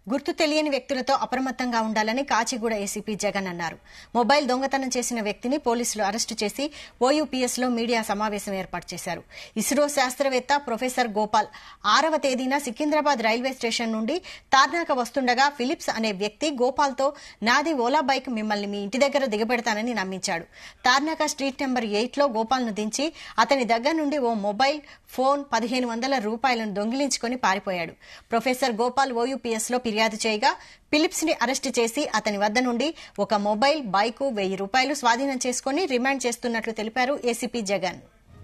గుర్తు తెలియని వ్యక్తులతో అప్రమత్తంగా ఉండాలని కాచిగూడ ఏసీపీ జగన్ అన్నారు మొబైల్ దొంగతనం చేసిన వ్యక్తిని పోలీసులు అరెస్టు చేసి ఓయూపీఎస్ లో మీడియా సమావేశం ఏర్పాటు చేశారు ఇస్రో శాస్త్రవేత్త ప్రొఫెసర్ గోపాల్ ఆరవ తేదీన సికింద్రాబాద్ రైల్వే స్టేషన్ నుండి తార్నాక వస్తుండగా ఫిలిప్స్ అనే వ్యక్తి గోపాల్తో నాది ఓలా బైక్ మిమ్మల్ని మీ ఇంటి దగ్గర దిగబెడతానని నమ్మించాడు తార్నాక స్ట్రీట్ నెంబర్ ఎయిట్ లో గోపాల్ను దించి అతని దగ్గర నుండి ఓ మొబైల్ ఫోన్ పదిహేను వందల రూపాయలను దొంగిలించుకుని పారిపోయాడు ప్రొఫెసర్ గోపాల్ ఓయూపీఎస్ లో ఫిర్యాదు చేయగా ఫిలిప్స్ ని అరెస్టు చేసి అతని వద్ద నుండి ఒక మొబైల్ బైకు వెయ్యి రూపాయలు స్వాధీనం చేసుకుని రిమాండ్ చేస్తున్నట్లు తెలిపారు ఏసీపీ జగన్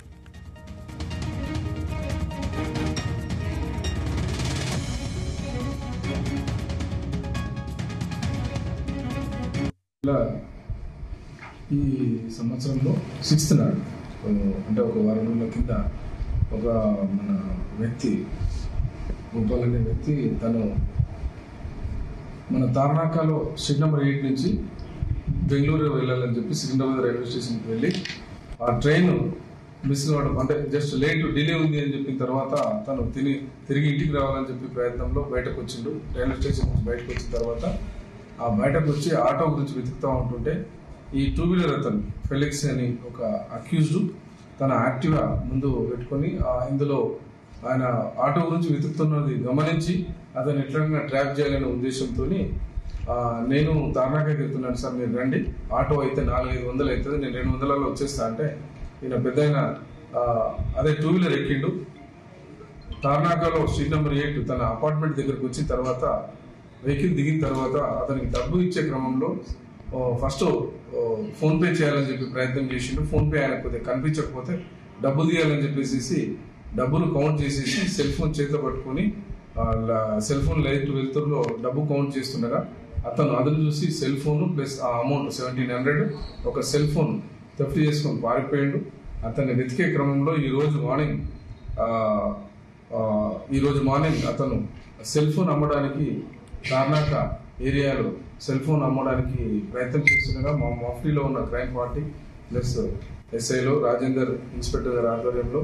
ఇలా ఈ సంవత్సరంలో సిక్స్త్ నాడు ఆ, అంటే ఒక వారం రోజుల కింద ఒక మన వ్యక్తి గోపాల్ అనే వ్యక్తి తను మన తార్నాకాలో స్ట్రీట్ నెంబర్ ఎయిట్ నుంచి బెంగళూరు వెళ్ళాలని చెప్పి సికింద్రాబాద్ రైల్వే స్టేషన్కి వెళ్ళి ఆ ట్రైన్ మిస్ అవ్వడం అంటే జస్ట్ లేట్ డిలే ఉంది అని చెప్పిన తర్వాత తను తిని తిరిగి ఇంటికి రావాలని చెప్పి ప్రయత్నంలో బయటకు వచ్చిండు రైల్వే స్టేషన్ నుంచి బయటకు వచ్చిన తర్వాత ఆ బయటకు వచ్చి ఆటో గురించి వెతుకుతా ఉంటుంటే ఈ టూ వీలర్ అతను ఫెలిక్స్ అని ఒక అక్యూజ్డ్ తన యాక్టివా ముందు పెట్టుకొని ఆ ఇందులో ఆయన ఆటో గురించి వెతుకుతున్నది గమనించి అతను ఎట్లైనా ట్రాప్ చేయాలనే ఉద్దేశంతో నేను తార్నాకాకి వెళ్తున్నాను సార్ మీరు రండి ఆటో అయితే నాలుగైదు వందలు అవుతుంది నేను రెండు వందలలో వచ్చేస్తా అంటే ఈయన పెద్ద అదే టూ వీలర్ ఎక్కిండు తార్నాకాలో స్ట్రీట్ నెంబర్ ఎయిట్ తన అపార్ట్మెంట్ దగ్గరకు వచ్చిన తర్వాత వెహికల్ దిగిన తర్వాత అతనికి డబ్బు ఇచ్చే క్రమంలో ఓ, ఫస్ట్ ఓ, ఫోన్ పే చేయాలని చెప్పి ప్రయత్నం చేసిండు ఫోన్ పే ఆయన కొద్దిగా కనిపించకపోతే డబ్బు తీయాలని చెప్పేసి డబ్బులు కౌంట్ చేసేసి సెల్ ఫోన్ చేతిలో పట్టుకొని వాళ్ళ సెల్ ఫోన్ లైట్ వెలుతురులో డబ్బు కౌంట్ చేస్తుండగా అతను అతను చూసి సెల్ ఫోన్ ప్లస్ ఆ అమౌంట్ సెవెంటీన్ హండ్రెడ్ ఒక సెల్ ఫోన్ థెఫ్ట్ చేసుకొని పారిపోయాడు అతన్ని వెతికే క్రమంలో ఈ రోజు మార్నింగ్ ఆ, ఆ, ఈ రోజు మార్నింగ్ అతను సెల్ ఫోన్ అమ్మడానికి తార్నాక ఏరియాలో సెల్ ఫోన్ అమ్మడానికి ప్రయత్నం చేస్తుండగా మా మాఫ్టీలో ఉన్న క్రైమ్ పార్టీ ప్లస్ ఎస్ఐలో రాజేందర్ ఇన్స్పెక్టర్ గారి ఆధ్వర్యంలో